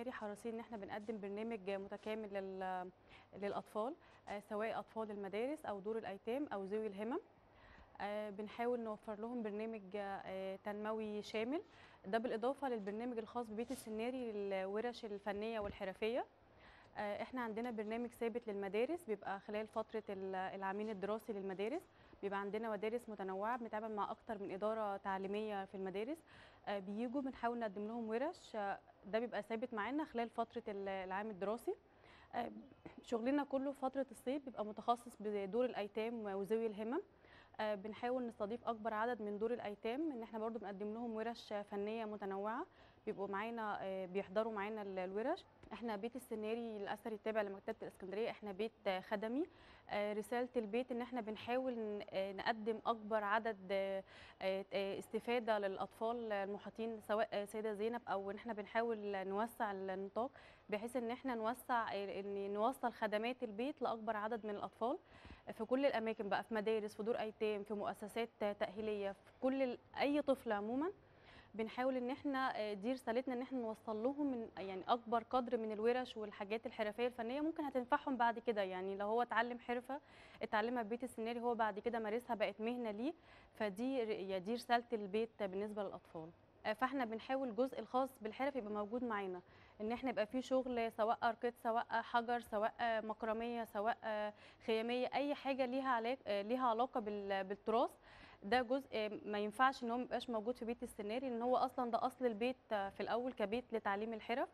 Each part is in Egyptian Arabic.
السناري حريصين ان احنا بنقدم برنامج متكامل لل- للاطفال آه، سواء اطفال المدارس او دور الايتام او ذوي الهمم آه، بنحاول نوفر لهم برنامج آه، تنموي شامل ده بالاضافه للبرنامج الخاص ببيت السناري للورش الفنيه والحرفيه آه، احنا عندنا برنامج ثابت للمدارس بيبقى خلال فتره ال- العامين الدراسي للمدارس بيبقى عندنا مدارس متنوعه بنتعامل مع اكتر من اداره تعليميه في المدارس آه، بيجوا بنحاول نقدم لهم ورش آه، ده بيبقى ثابت معانا خلال فتره ال- العام الدراسي آه، شغلنا كله في فتره الصيف بيبقى متخصص بدور الايتام وذوي الهمم آه، بنحاول نستضيف اكبر عدد من دور الايتام ان احنا برضو بنقدم لهم ورش فنيه متنوعه بيبقوا معانا آه، بيحضروا معانا ال- الورش احنا بيت السناري الاثري التابع لمكتبه الاسكندريه احنا بيت آه، خدمي آه، رساله البيت ان احنا بنحاول ن- آه، نقدم اكبر عدد آه، آه، آه، استفاده للاطفال المحيطين سواء آه، سيده زينب او ان احنا بنحاول نوسع النطاق بحيث ان احنا نوسع آه، ان نوصل خدمات البيت لاكبر عدد من الاطفال في كل الاماكن بقى في مدارس في دور ايتام في مؤسسات تاهيليه في كل ال- اي طفل عموما بنحاول ان احنا آه، دي رسالتنا ان احنا نوصل لهم من يعني اكبر قدر من الورش والحاجات الحرفيه الفنيه ممكن هتنفعهم بعد كده يعني لو هو اتعلم حرفه اتعلمها في بيت السناري هو بعد كده مارسها بقت مهنه ليه فدي ر- يا دي رساله البيت بالنسبه للاطفال آه، فاحنا بنحاول الجزء الخاص بالحرف يبقى موجود معانا ان احنا يبقى فيه شغل سواء اركيد سواء حجر سواء آه، مكرميه سواء آه، خياميه اي حاجه ليها علاقه ليها علاقه بال- بالتراث ده جزء آه، ما ينفعش ان هو ما يبقاش موجود في بيت السناري لان هو اصلا ده اصل البيت آه، في الاول كبيت لتعليم الحرف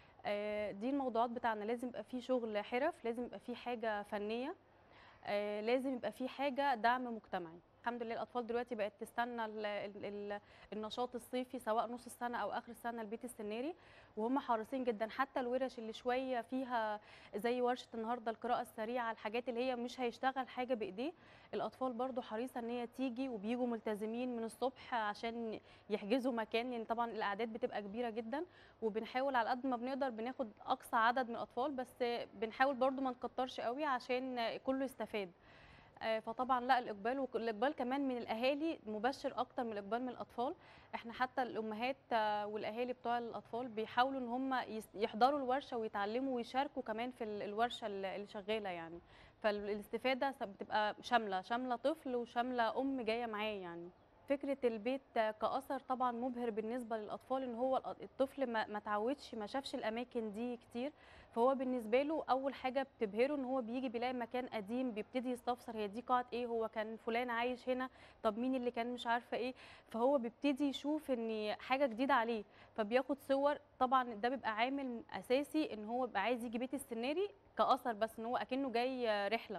آه، دي الموضوعات بتاعنا لازم يبقى فيه شغل حرف لازم يبقى فيه حاجه فنيه آه، لازم يبقى فيه حاجه دعم مجتمعي الحمد لله الاطفال دلوقتي بقت تستنى ال ال ال النشاط الصيفي سواء نص السنه او اخر السنه البيت السناري وهم حريصين جدا حتى الورش اللي شويه فيها زي ورشه النهارده القراءه السريعه الحاجات اللي هي مش هيشتغل حاجه بايديه الاطفال برضو حريصه ان هي تيجي وبيجوا ملتزمين من الصبح عشان يحجزوا مكان لان طبعا الاعداد بتبقى كبيره جدا وبنحاول على قد ما بنقدر بناخد اقصى عدد من الاطفال بس بنحاول برضو ما نكترش قوي عشان كله يستفاد آه، فطبعا لا الاقبال والاقبال كمان من الاهالي مبشر اكتر من الاقبال من الاطفال احنا حتى الامهات آه، والاهالي بتوع الاطفال بيحاولوا ان هم يس- يحضروا الورشه ويتعلموا ويشاركوا كمان في ال- الورشه اللي اللي شغاله يعني فالاستفاده س- بتبقى شامله شامله طفل وشامله ام جايه معاه يعني فكره البيت كاثر طبعا مبهر بالنسبه للاطفال ان هو الأ- الطفل ما ما تعودش ما شافش الاماكن دي كتير فهو بالنسبه له اول حاجه بتبهره ان هو بيجي بيلاقي مكان قديم بيبتدي يستفسر هي دي قاعه ايه هو كان فلان عايش هنا طب مين اللي كان مش عارفه ايه فهو بيبتدي يشوف ان حاجه جديده عليه فبياخد صور طبعا ده بيبقى عامل اساسي ان هو بيبقى عايز يجي بيت السناري كاثر بس ان هو اكنه جاي رحله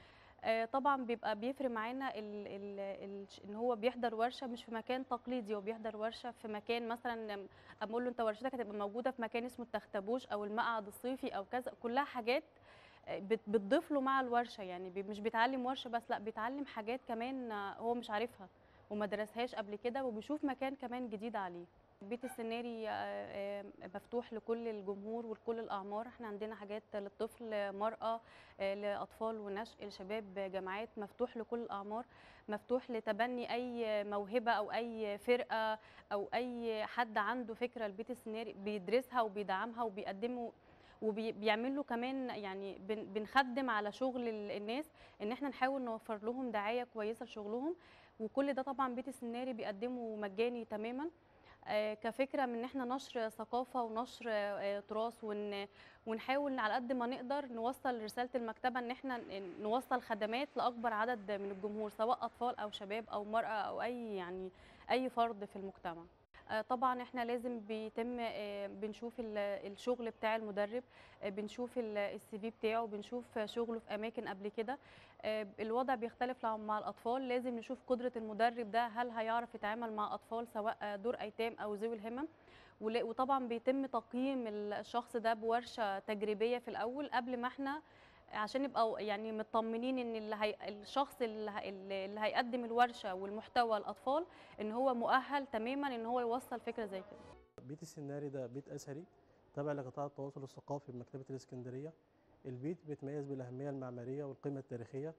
آه، طبعا بيبقى بيفرق معانا ال ال ال ان هو بيحضر ورشه مش في مكان تقليدي هو بيحضر ورشه في مكان مثلا اقول له انت ورشتك هتبقى موجوده في مكان اسمه التختبوش او المقعد الصيفي او كذا كلها حاجات آه، بت- بتضيف له مع الورشه يعني بي- مش بيتعلم ورشه بس لا بيتعلم حاجات كمان آه، هو مش عارفها وما درسهاش قبل كده وبيشوف مكان كمان جديد عليه بيت السناري آه، آه، مفتوح لكل الجمهور ولكل الاعمار احنا عندنا حاجات للطفل مراه آه، لاطفال ونشء لشباب جامعات مفتوح لكل الاعمار مفتوح لتبني اي موهبه او اي فرقه او اي حد عنده فكره البيت السناري بيدرسها وبيدعمها وبيقدمه وبيعمل له كمان يعني بن- بنخدم على شغل ال- الناس ان احنا نحاول نوفر لهم دعايه كويسه لشغلهم وكل ده طبعا بيت السناري بيقدمه مجاني تماما آه، كفكره من ان احنا نشر ثقافه ونشر آه، تراث ون ونحاول على قد ما نقدر نوصل رساله المكتبه ان احنا ن- نوصل خدمات لاكبر عدد من الجمهور سواء اطفال او شباب او مراه او اي يعني اي فرد في المجتمع آه، طبعا احنا لازم بيتم آه، بنشوف ال- الشغل بتاع المدرب آه، بنشوف السي في بتاعه بنشوف شغله في اماكن قبل كده آه، الوضع بيختلف لو مع الاطفال لازم نشوف قدره المدرب ده هل هيعرف يتعامل مع اطفال سواء دور ايتام او ذوي الهمم ول- وطبعا بيتم تقييم الشخص ده بورشه تجريبيه في الاول قبل ما احنا عشان نبقى يعني مطمنين ان اللي هي الشخص اللي, هي اللي هيقدم الورشه والمحتوى للاطفال ان هو مؤهل تماما ان هو يوصل فكره زي كده بيت السناري ده بيت أثري تابع لقطاع التواصل الثقافي بمكتبة الإسكندرية البيت بيتميز بالأهمية المعمارية والقيمة التاريخية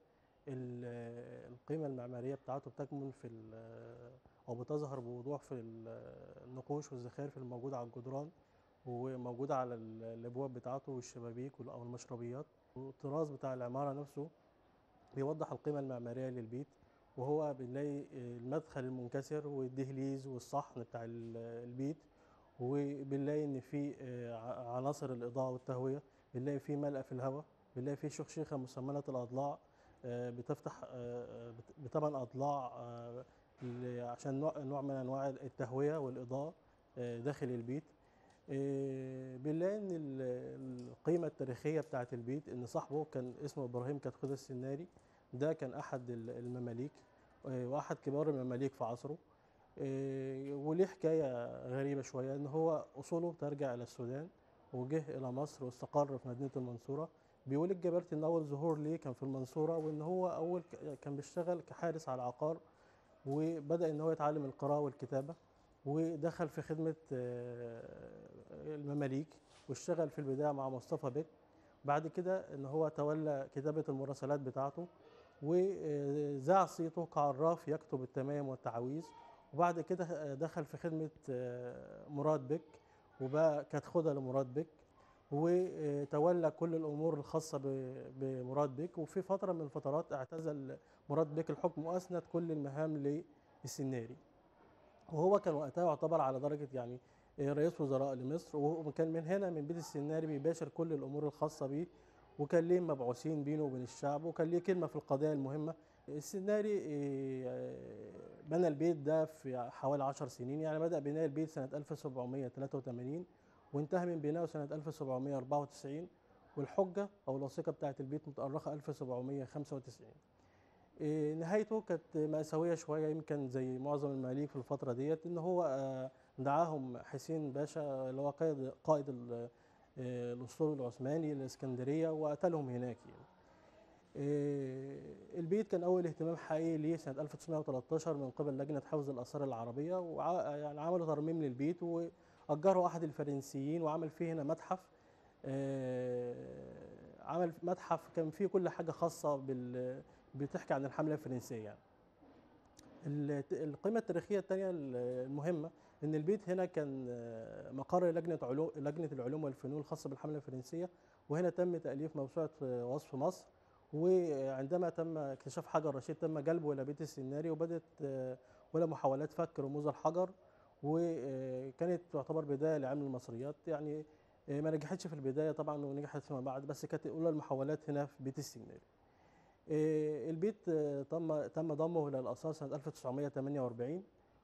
ال- القيمة المعمارية بتاعته بتكمن في ال- أو بتظهر بوضوح في ال- النقوش والزخارف الموجودة على الجدران وموجودة على ال- الأبواب بتاعته والشبابيك وال- أو المشربيات والطراز بتاع العمارة نفسه بيوضح القيمة المعمارية للبيت وهو بنلاقي المدخل المنكسر والدهليز والصحن بتاع ال- البيت وبنلاقي ان في آه، ع- عناصر الاضاءه والتهويه بنلاقي في ملأ في الهواء بنلاقي في شخشيخه مسمنه الاضلاع آه، بتفتح آه، بت- بثمان اضلاع آه، ل- عشان نوع نوع من انواع التهويه والاضاءه آه، داخل البيت آه، بنلاقي ان ال- القيمه التاريخيه بتاعه البيت ان صاحبه كان اسمه ابراهيم كتخوذ السناري ده كان احد ال- المماليك آه، واحد كبار المماليك في عصره آه، وليه حكايه غريبه شويه ان هو اصوله ترجع الى السودان وجه الى مصر واستقر في مدينه المنصوره بيقول الجبرتي ان اول ظهور ليه كان في المنصوره وان هو اول ك- كان بيشتغل كحارس على عقار وبدا ان هو يتعلم القراءه والكتابه ودخل في خدمه آه، المماليك واشتغل في البدايه مع مصطفى بك بعد كده ان هو تولى كتابه المراسلات بتاعته وذاع صيته كعراف يكتب التمايم والتعاويذ وبعد كده دخل في خدمة آه، مراد بك وبقى كتخدة لمراد بك وتولى كل الأمور الخاصة ب- بمراد بك وفي فترة من الفترات اعتزل مراد بك الحكم وأسند كل المهام للسناري وهو كان وقتها يعتبر على درجة يعني آه، رئيس وزراء لمصر وكان من هنا من بيت السناري بيباشر كل الأمور الخاصة بيه وكان ليه مبعوثين بينه وبين الشعب وكان ليه كلمة في القضايا المهمة السناري آه، بنى البيت ده في حوالي 10 سنين يعني بدأ بناء البيت سنة 1783 وانتهى من بنائه سنة 1794 والحجة أو الوثيقة بتاعة البيت متأرخة 1795 إيه، نهايته كانت مأساوية شوية يمكن زي معظم المماليك في الفترة ديت إن هو آه، دعاهم حسين باشا اللي هو قائد قائد ال- آه، الأسطول العثماني الإسكندرية وقتلهم هناك يعني. إيه، البيت كان أول اهتمام حقيقي ليه سنة 1913 من قبل لجنة حفظ الآثار العربية وع- يعني عملوا ترميم للبيت وأجره أحد الفرنسيين وعمل فيه هنا متحف آه، عمل متحف كان فيه كل حاجة خاصة بال بتحكي عن الحملة الفرنسية يعني. الت- القيمة التاريخية الثانية المهمة إن البيت هنا كان آه، مقر لجنة علوم لجنة العلوم والفنون الخاصة بالحملة الفرنسية وهنا تم تأليف موسوعة آه، وصف مصر وعندما تم اكتشاف حجر رشيد تم جلبه إلى بيت السناري وبدأت آه، ولا محاولات فك رموز الحجر وكانت تعتبر بداية لعلم المصريات يعني آه، ما نجحتش في البداية طبعا ونجحت فيما بعد بس كانت أولى المحاولات هنا في بيت السناري آه، البيت آه، تم تم ضمه الى الاثار سنه 1948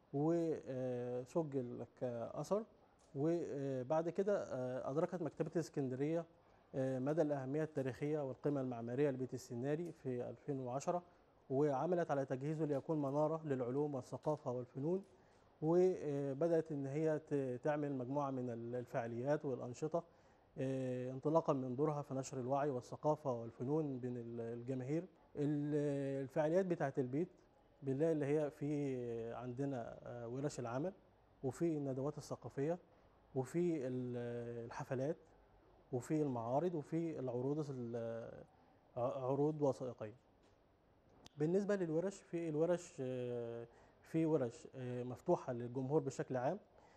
وسجل كاثر وبعد كده آه، ادركت مكتبه الاسكندريه آه، مدى الاهميه التاريخيه والقيمه المعماريه لبيت السناري في 2010 وعملت على تجهيزه ليكون مناره للعلوم والثقافه والفنون وبدات ان هي ت- تعمل مجموعه من الفعاليات والانشطه آه، انطلاقا من دورها في نشر الوعي والثقافه والفنون بين ال- الجماهير ال- الفعاليات بتاعه البيت بنلاقي اللي هي في عندنا آه، ورش العمل وفي الندوات الثقافيه وفي ال- الحفلات وفي المعارض وفي العروض ال- ع- عروض وثائقيه بالنسبه للورش في الورش آه، في ورش آه، مفتوحه للجمهور بشكل عام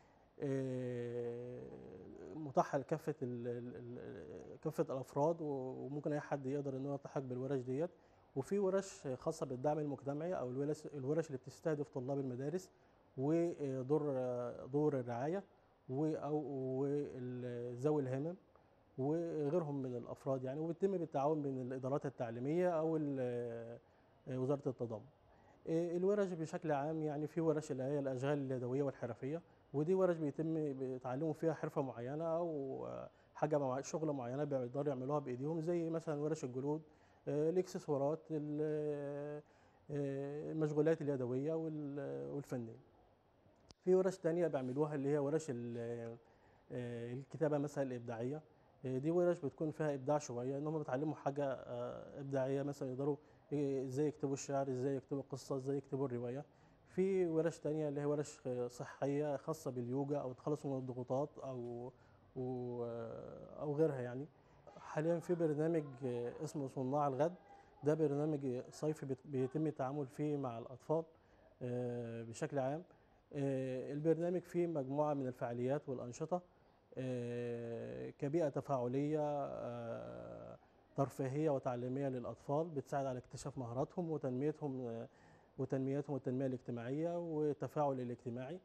آه، متاحه لكافه ال- ال- ال- كافه الافراد و- وممكن اي حد يقدر انه يلتحق بالورش ديت وفي ورش خاصه بالدعم المجتمعي او الورش الورش اللي بتستهدف طلاب المدارس ودور دور الرعايه و- او وال- ذوي الهمم وغيرهم من الافراد يعني وبيتم بالتعاون بين الادارات التعليميه او ال- وزاره التضامن إيه، الورش بشكل عام يعني في ورش اللي هي الاشغال اليدويه والحرفيه ودي ورش بيتم بيتعلموا فيها حرفه معينه او حاجه مع شغله معينه بيقدروا يعملوها بايديهم زي مثلا ورش الجلود آه، الاكسسوارات ال- آه، المشغولات اليدويه وال- والفنيه في ورش تانية بيعملوها اللي هي ورش ال- آه، الكتابه مثلا الابداعيه آه، دي ورش بتكون فيها ابداع شويه ان هم بيتعلموا حاجه آه، ابداعيه مثلا يقدروا إيه، ازاي يكتبوا الشعر ازاي يكتبوا القصه ازاي يكتبوا الروايه في ورش تانية اللي هي ورش صحيه خاصه باليوجا او التخلص من الضغوطات او و- او غيرها يعني حاليا في برنامج اسمه صناع الغد ده برنامج صيفي بت- بيتم التعامل فيه مع الاطفال آه، بشكل عام آه، البرنامج فيه مجموعه من الفعاليات والانشطه آه، كبيئة تفاعلية آه، ترفيهية وتعليمية للأطفال بتساعد على اكتشاف مهاراتهم وتنميتهم آه، وتنميتهم والتنمية الاجتماعية والتفاعل الاجتماعي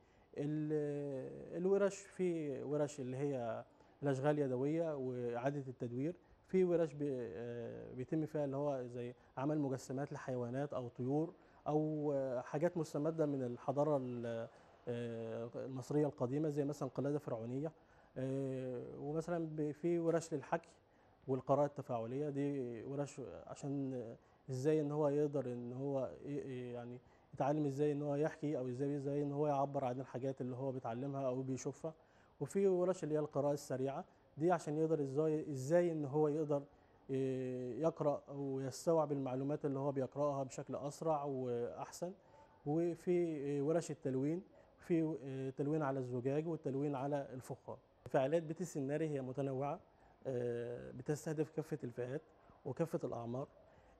ال- الورش في ورش اللي هي الأشغال يدوية وإعادة التدوير في ورش بي- آه، بيتم فيها اللي هو زي عمل مجسمات لحيوانات أو طيور أو آه، حاجات مستمدة من الحضارة ال- آه، المصرية القديمة زي مثلا قلادة فرعونية آه، ومثلا ب- في ورش للحكي والقراءة التفاعلية دي ورش عشان آه، ازاي ان هو يقدر ان هو ي- ي- يعني يتعلم ازاي ان هو يحكي او ازاي ازاي ان هو يعبر عن الحاجات اللي هو بيتعلمها او بيشوفها وفي ورش اللي هي القراءة السريعة دي عشان يقدر ازاي ازاي ان هو يقدر آه، يقرأ او يستوعب المعلومات اللي هو بيقرأها بشكل اسرع واحسن وفي آه، ورش التلوين في آه، تلوين على الزجاج والتلوين على الفخار فعاليات بيت السناري هي متنوعة آه، بتستهدف كافة الفئات وكافة الأعمار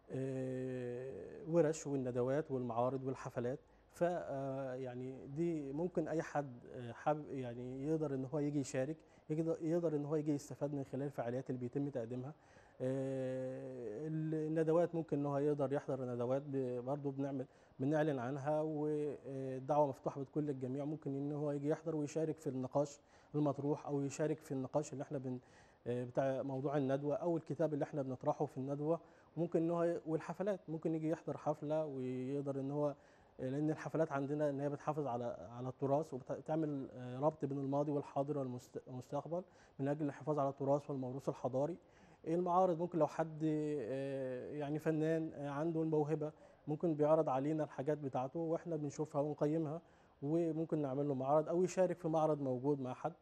آه، ورش والندوات والمعارض والحفلات ف آه، يعني دي ممكن اي حد آه، حابب يعني يقدر ان هو يجي يشارك يقدر يقدر ان هو يجي يستفاد من خلال الفعاليات اللي بيتم تقديمها آه، الندوات ممكن ان هو يقدر يحضر ندوات ب- برضه بنعمل بنعلن عنها والدعوه مفتوحه لكل الجميع ممكن ان هو يجي يحضر ويشارك في النقاش المطروح او يشارك في النقاش اللي احنا بن آه، بتاع موضوع الندوه او الكتاب اللي احنا بنطرحه في الندوه ممكن ان هو ي- والحفلات ممكن يجي يحضر حفله ويقدر ان هو لان الحفلات عندنا ان هي بتحافظ على على التراث وبتعمل آه، ربط بين الماضي والحاضر والمست- والمستقبل من اجل الحفاظ على التراث والموروث الحضاري المعارض ممكن لو حد آه، يعني فنان آه، عنده الموهبه ممكن بيعرض علينا الحاجات بتاعته واحنا بنشوفها ونقيمها وممكن نعمل له معرض او يشارك في معرض موجود مع حد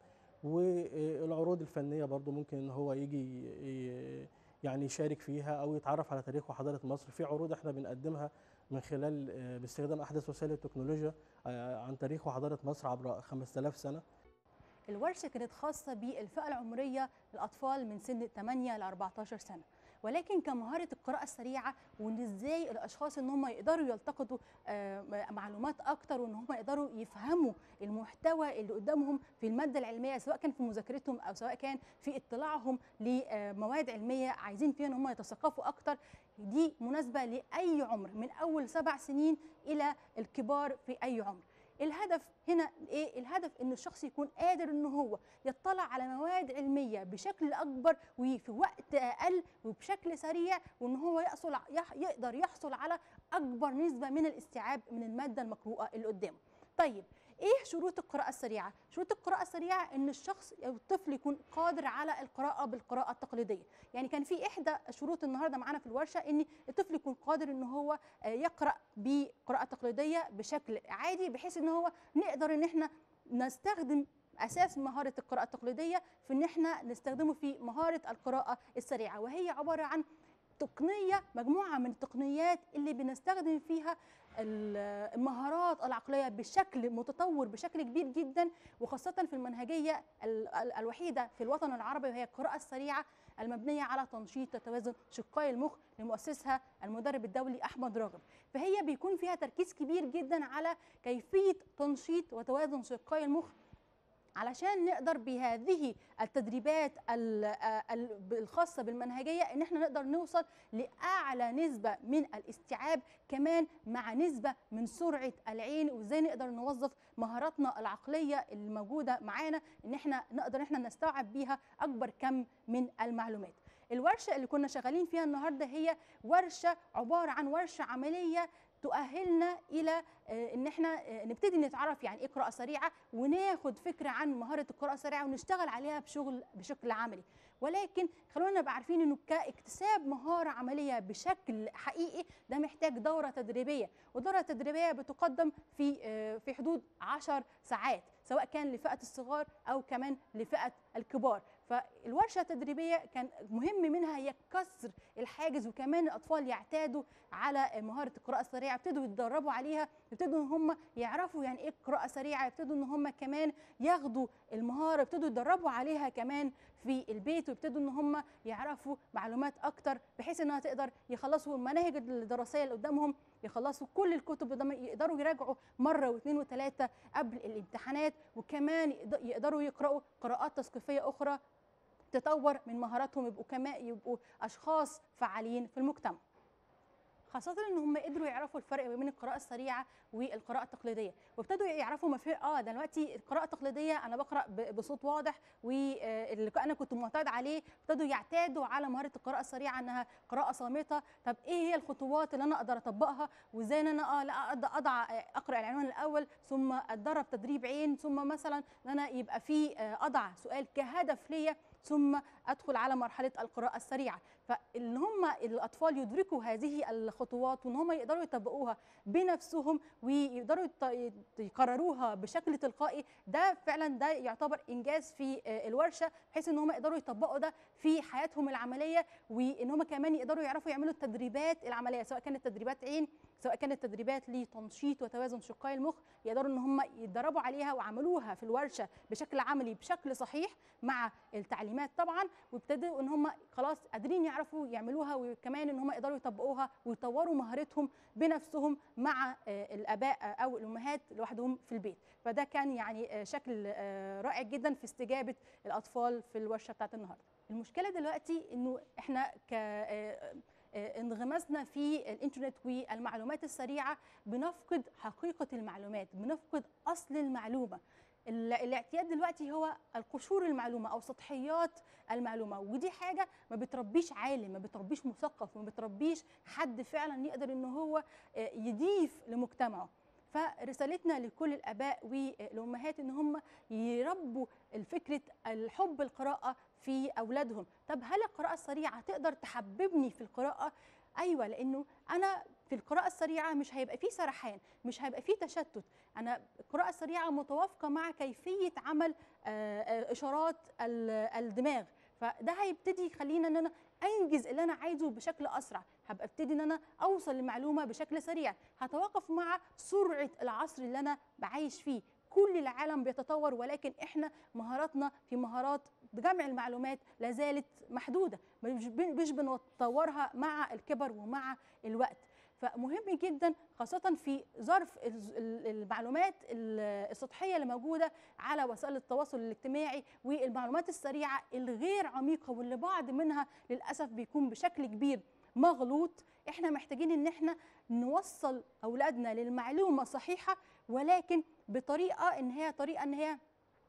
والعروض الفنيه برضو ممكن ان هو يجي ي- يعني يشارك فيها او يتعرف على تاريخ وحضاره مصر في عروض احنا بنقدمها من خلال آه، باستخدام احدث وسائل التكنولوجيا آه، عن تاريخ وحضاره مصر عبر 5000 سنه الورشه كانت خاصه بالفئه العمريه الاطفال من سن 8 ل 14 سنه ولكن كمهاره القراءه السريعه وان ازاي الاشخاص ان هم يقدروا يلتقطوا آه، معلومات اكتر وان هم يقدروا يفهموا المحتوى اللي قدامهم في الماده العلميه سواء كان في مذاكرتهم او سواء كان في اطلاعهم لمواد علميه عايزين فيها ان هم يتثقفوا اكتر دي مناسبه لاي عمر من اول سبع سنين الى الكبار في اي عمر الهدف هنا ايه الهدف ان الشخص يكون قادر ان هو يطلع على مواد علميه بشكل اكبر وفي وقت اقل وبشكل سريع وان هو يحصل يح- يقدر يحصل على اكبر نسبه من الاستيعاب من الماده المقروءه اللي قدامه طيب ايه شروط القراءه السريعه شروط القراءه السريعه ان الشخص او الطفل يكون قادر على القراءه بالقراءه التقليديه يعني كان في احدى شروط النهارده معانا في الورشه ان الطفل يكون قادر ان هو آه، يقرا بقراءه تقليديه بشكل عادي بحيث ان هو نقدر ان احنا نستخدم اساس مهاره القراءه التقليديه في ان احنا نستخدمه في مهاره القراءه السريعه وهي عباره عن تقنيه مجموعه من التقنيات اللي بنستخدم فيها ال- المهارات العقليه بشكل متطور بشكل كبير جدا وخاصه في المنهجيه ال- ال- الوحيده في الوطن العربي وهي القراءه السريعه المبنيه على تنشيط وتوازن شقي المخ لمؤسسها المدرب الدولي احمد راغب فهي بيكون فيها تركيز كبير جدا على كيفيه تنشيط وتوازن شقي المخ علشان نقدر بهذه التدريبات ال- ال- الخاصه بالمنهجيه ان احنا نقدر نوصل لاعلى نسبه من الاستيعاب كمان مع نسبه من سرعه العين وازاي نقدر نوظف مهاراتنا العقليه الموجوده معانا ان احنا نقدر احنا نستوعب بيها اكبر كم من المعلومات الورشه اللي كنا شغالين فيها النهارده هي ورشه عباره عن ورشه عمليه تؤهلنا الى آه، ان احنا آه، نبتدي نتعرف يعني ايه قراءه سريعه وناخد فكره عن مهاره القراءه السريعه ونشتغل عليها بشغل بشكل عملي ولكن خلونا نبقى عارفين انه كاكتساب مهاره عمليه بشكل حقيقي ده محتاج دوره تدريبيه والدوره التدريبيه بتقدم في آه، في حدود 10 ساعات سواء كان لفئه الصغار او كمان لفئه الكبار فالورشه التدريبيه كان مهم منها هي كسر الحاجز وكمان الاطفال يعتادوا على مهاره القراءه السريعه يبتدوا يتدربوا عليها يبتدوا ان هم يعرفوا يعني ايه قراءه سريعه يبتدوا ان هم كمان ياخدوا المهاره ابتدوا يتدربوا عليها كمان في البيت ويبتدوا ان هم يعرفوا معلومات اكتر بحيث انها تقدر يخلصوا المناهج الدراسيه اللي قدامهم يخلصوا كل الكتب قدام يقدروا يراجعوا مره واثنين وثلاثه قبل الامتحانات وكمان يقد- يقدروا يقراوا قراءات تثقيفيه اخرى تطور من مهاراتهم يبقوا كمان يبقوا اشخاص فعالين في المجتمع خاصة ان هم قدروا يعرفوا الفرق ما بين القراءة السريعة والقراءة التقليدية وابتدوا يعرفوا ما في اه دلوقتي القراءة التقليدية انا بقرأ ب- بصوت واضح واللي انا كنت معتاد عليه ابتدوا يعتادوا على مهارة القراءة السريعة انها قراءة صامتة طب ايه هي الخطوات اللي انا اقدر اطبقها وازاي ان انا اه لا أقدر اضع اقرا العنوان الاول ثم اتدرب تدريب عين ثم مثلا ان انا يبقى في آه، اضع سؤال كهدف ليا ثم ادخل على مرحله القراءه السريعه فان هم الاطفال يدركوا هذه الخطوات وان هم يقدروا يطبقوها بنفسهم ويقدروا يط- يقرروها بشكل تلقائي ده فعلا ده يعتبر انجاز في آه، الورشه بحيث ان هم يقدروا يطبقوا ده في حياتهم العمليه وان هم كمان يقدروا يعرفوا يعملوا التدريبات العمليه سواء كانت تدريبات عين سواء كانت تدريبات لتنشيط وتوازن شقي المخ يقدروا ان هم يتدربوا عليها وعملوها في الورشه بشكل عملي بشكل صحيح مع التعليمات طبعا وابتدوا ان هم خلاص قادرين يعرفوا يعملوها وكمان ان هم يقدروا يطبقوها ويطوروا مهارتهم بنفسهم مع آه، الاباء او الامهات لوحدهم في البيت فده كان يعني آه، شكل آه، رائع جدا في استجابه الاطفال في الورشه بتاعت النهارده المشكله دلوقتي انه احنا ك آه، آه، انغمسنا في الانترنت والمعلومات السريعه بنفقد حقيقه المعلومات بنفقد اصل المعلومه ال- الاعتياد دلوقتي هو القشور المعلومه او سطحيات المعلومه ودي حاجه ما بتربيش عالم ما بتربيش مثقف ما بتربيش حد فعلا يقدر ان هو آه، يضيف لمجتمعه فرسالتنا لكل الاباء والامهات ان هم يربوا الفكره الحب القراءه في اولادهم طب هل القراءه السريعه تقدر تحببني في القراءه ايوه لانه انا في القراءه السريعه مش هيبقى فيه سرحان مش هيبقى فيه تشتت انا القراءه السريعه متوافقه مع كيفيه عمل آه، آه، اشارات ال- الدماغ فده هيبتدي يخلينا ان انا انجز اللي انا عايزه بشكل اسرع هبقى ابتدي ان انا اوصل للمعلومه بشكل سريع هتوقف مع سرعه العصر اللي انا بعيش فيه كل العالم بيتطور ولكن احنا مهاراتنا في مهارات جمع المعلومات لا زالت محدوده مش بن- مش بنطورها مع الكبر ومع الوقت فمهم جدا خاصة في ظرف ال- ال- المعلومات ال- السطحية اللي موجودة على وسائل التواصل الاجتماعي والمعلومات السريعة الغير عميقة واللي بعض منها للأسف بيكون بشكل كبير مغلوط احنا محتاجين ان احنا نوصل اولادنا للمعلومه صحيحه ولكن بطريقه ان هي طريقه ان هي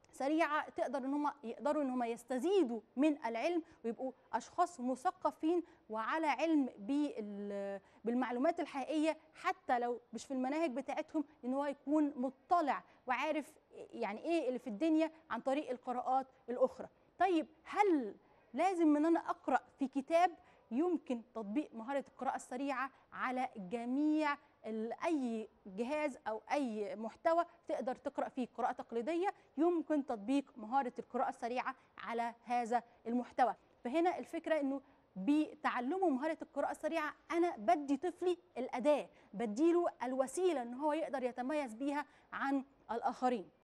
سريعه تقدر ان هم يقدروا ان هم يستزيدوا من العلم ويبقوا اشخاص مثقفين وعلى علم بال- بالمعلومات الحقيقيه حتى لو مش في المناهج بتاعتهم ان هو يكون مطلع وعارف يعني ايه اللي في الدنيا عن طريق القراءات الاخرى طيب هل لازم ان انا اقرا في كتاب يمكن تطبيق مهاره القراءه السريعه على جميع ال- اي جهاز او اي محتوى تقدر تقرا فيه قراءه تقليديه يمكن تطبيق مهاره القراءه السريعه على هذا المحتوى فهنا الفكره انه بتعلمه مهاره القراءه السريعه انا بدي طفلي الاداه بديله الوسيله ان هو يقدر يتميز بيها عن الاخرين